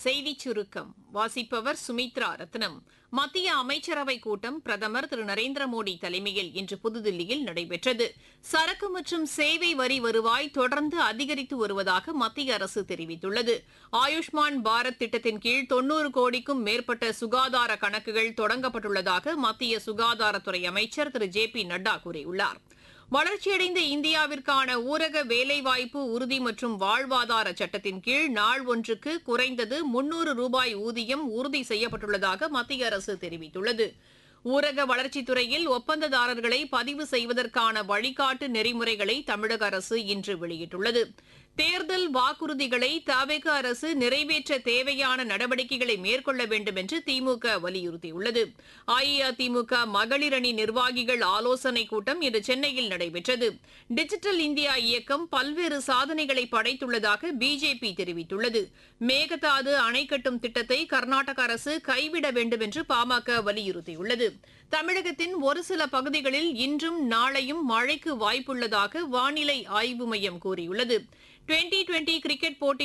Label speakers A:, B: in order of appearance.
A: செய்திச் சுருக்கம் வாசிப்பவர் சுமித்ரா ரத்னம் மத்திய அமைச்சரவைக் கூட்டம் பிரதமர் திரு நரேந்திர மோடி தலைமையில் இன்று புதுதில்லியில் நடைபெற்றது சரக்கு மற்றும் சேவை வரி வருவாய் தொடர்ந்து அதிகரித்து வருவதாக மத்திய அரசு தெரிவித்துள்ளது ஆயுஷ்மான் பாரத் திட்டத்தின் கீழ் தொன்னூறு கோடிக்கும் மேற்பட்ட சுகாதார கணக்குகள் தொடங்கப்பட்டுள்ளதாக மத்திய சுகாதாரத்துறை அமைச்சர் திரு ஜே பி நட்டா கூறியுள்ளார் வளர்ச்சியடைந்த இந்தியாவிற்கான ஊரக வேலைவாய்ப்பு உறுதி மற்றும் வாழ்வாதார சட்டத்தின் கீழ் நாள் ஒன்றுக்கு குறைந்தது முன்னூறு ரூபாய் ஊதியம் உறுதி செய்யப்பட்டுள்ளதாக மத்திய அரசு தெரிவித்துள்ளது ஊரக வளர்ச்சித் துறையில் ஒப்பந்ததாரர்களை பதிவு செய்வதற்கான வழிகாட்டு நெறிமுறைகளை தமிழக அரசு இன்று வெளியிட்டுள்ளது தேர்தல் வாக்குறுதிகளை தவிக அரசு நிறைவேற்ற தேவையான நடவடிக்கைகளை மேற்கொள்ள வேண்டும் என்று திமுக வலியுறுத்தியுள்ளது அஇஅதிமுக மகளிர் அணி நிர்வாகிகள் ஆலோசனைக் கூட்டம் இன்று சென்னையில் நடைபெற்றது டிஜிட்டல் இந்தியா இயக்கம் பல்வேறு சாதனைகளை படைத்துள்ளதாக பிஜேபி தெரிவித்துள்ளது மேகதாது அணை கட்டும் திட்டத்தை கர்நாடக அரசு கைவிட வேண்டும் என்று பாமக வலியுறுத்தியுள்ளது தமிழகத்தின் ஒரு சில பகுதிகளில் இன்றும் நாளையும் மழைக்கு வாய்ப்புள்ளதாக வானிலை ஆய்வு மையம் கூறியுள்ளது டுவெண்டி டுவெண்டி கிரிக்கெட் போட்டி